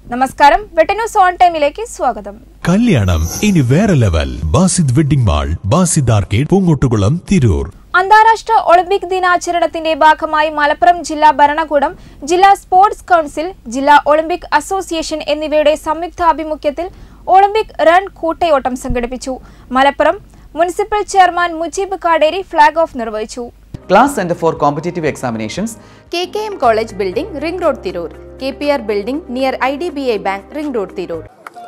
നമസ്കാരം വെട്ടന്യൂസ് ഓൺ ടൈമിലേക്ക് സ്വാഗതം കല്യാണം ഇനി വേറെ level Basid wedding mall Basid arcade Poongottukulam Tirur അന്താരാഷ്ട്ര ഒളിമ്പിക് ദിനാചരണത്തിന്റെ ഭാഗമായി മലപ്പുറം ജില്ലാ ഭരണകൂടം ജില്ലാ സ്പോർട്സ് കൌൺസിൽ ജില്ലാ ഒളിമ്പിക് അസോസിയേഷൻ എന്നിവയുടെ സംയുക്താഭിമുഖ്യത്തിൽ ഒളിമ്പിക് റൺ കൂട്ടയോട്ടം സംഘടിപ്പിച്ചു Malappuram municipal chairman Mujeeb Kaderi flag off നിർവഹിച്ചു Class Center for Competitive Examinations, K K M college building ring road Tirur K P R building near I D B I bank ring road Tirur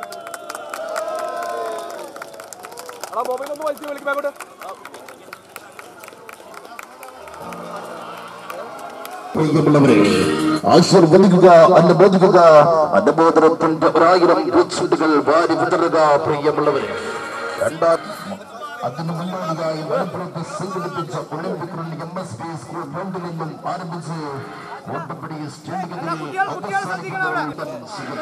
പ്രിയമുള്ളവരെ ആശീർവദിക്കുക അനുമോദിക്കുക അനുമോദനത്തിന്റെ ഒരായിരം പൂച്ചെണ്ടുകൾ വാരി വിതറുക പ്രിയമുള്ളവരെ രണ്ടാം അതിനു മുന്നോടിയായി മലപ്പുറത്ത് സംഘടിപ്പിച്ച Olympic run M S P school ഗ്രൗണ്ടിൽ നിന്നും ആരംഭിച്ച് കോട്ടപ്പടി സ്റ്റേഡിയത്തിൽ അവസാനിക്കുന്ന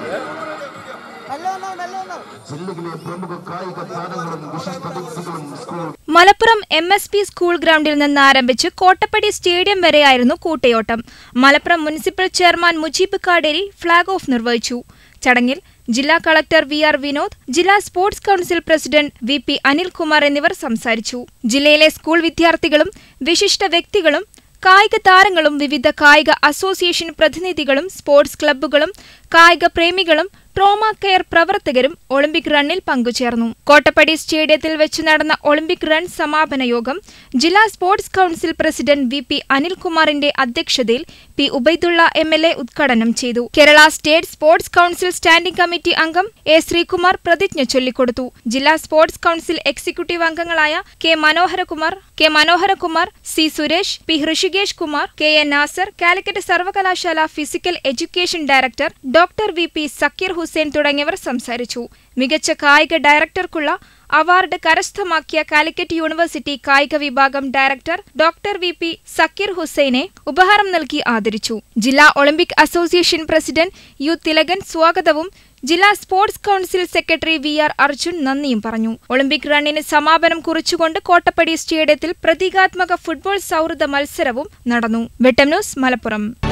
ജില്ലയിലെ പ്രമുഖ കായിക താരങ്ങളും വിശിഷ്ട വ്യക്തികളും school Malappuram M S P school ഗ്രൗണ്ടിൽ നിന്ന് ആരംഭിച്ച് കോട്ടപ്പടി സ്റ്റേഡിയം വരെയായിരുന്നു കൂട്ടയോട്ടം Malappuram municipal chairman Mujeeb Kaderi flag off നിർവഹിച്ചു ചടങ്ങിൽ ജില്ലാ കളക്ടർ വി ആർ വിനോദ് ജില്ലാ sports council president V P Anilkumar എന്നിവർ സംസാരിച്ചു ജില്ലയിലെ സ്കൂൾ വിദ്യാർത്ഥികളും വിശിഷ്ട വ്യക്തികളും കായിക താരങ്ങളും വിവിധ കായിക അസോസിയേഷൻ പ്രതിനിധികളും സ്പോർട്സ് ക്ലബ്ബുകളും കായിക പ്രേമികളും ട്രോമ കെയർ പ്രവർത്തകരും ഒളിമ്പിക് റണ്ണിൽ പങ്കുചേർന്നു കോട്ടപ്പടി സ്റ്റേഡിയത്തിൽ വെച്ച് നടന്ന ഒളിമ്പിക് റൺ സമാപന യോഗം ജില്ലാ sports council president V P അനിൽകുമാറിന്റെ അധ്യക്ഷതയിൽ P Ubaidullah M L A ഉദ്ഘാടനം ചെയ്തു Kerala state sports council standing committee അംഗം എ ശ്രീകുമാർ പ്രതിജ്ഞ ചൊല്ലിക്കൊടുത്തു ജില്ലാ സ്പോർട്സ് കൌൺസിൽ എക്സിക്യൂട്ടീവ് അംഗങ്ങളായ K Manoharakumar K Manoharakumar C Suresh P Hrishikesh Kumar K N Nasar Calicut സർവകലാശാല physical education director doctor V P Zakir Hussain തുടങ്ങിയവർ സംസാരിച്ചു മികച്ച കായിക ഡയറക്ടർക്കുള്ള അവാർഡ് കരസ്ഥമാക്കിയ കാലിക്കറ്റ് യൂണിവേഴ്സിറ്റി കായിക വിഭാഗം director doctor V P Zakir ഹുസൈനെ ഉപഹാരം നൽകി ആദരിച്ചു ജില്ലാ Olympic association president U Thilakan സ്വാഗതവും ജില്ലാ sports council secretary V R Arjun നന്ദിയും പറഞ്ഞു ഒളിമ്പിക് റണ്ണിന് സമാപനം കുറിച്ചുകൊണ്ട് കോട്ടപ്പടി സ്റ്റേഡിയത്തിൽ പ്രതീകാത്മക ഫുട്ബോൾ സൗഹൃദ മത്സരവും നടന്നു വെട്ടം ന്യൂസ് മലപ്പുറം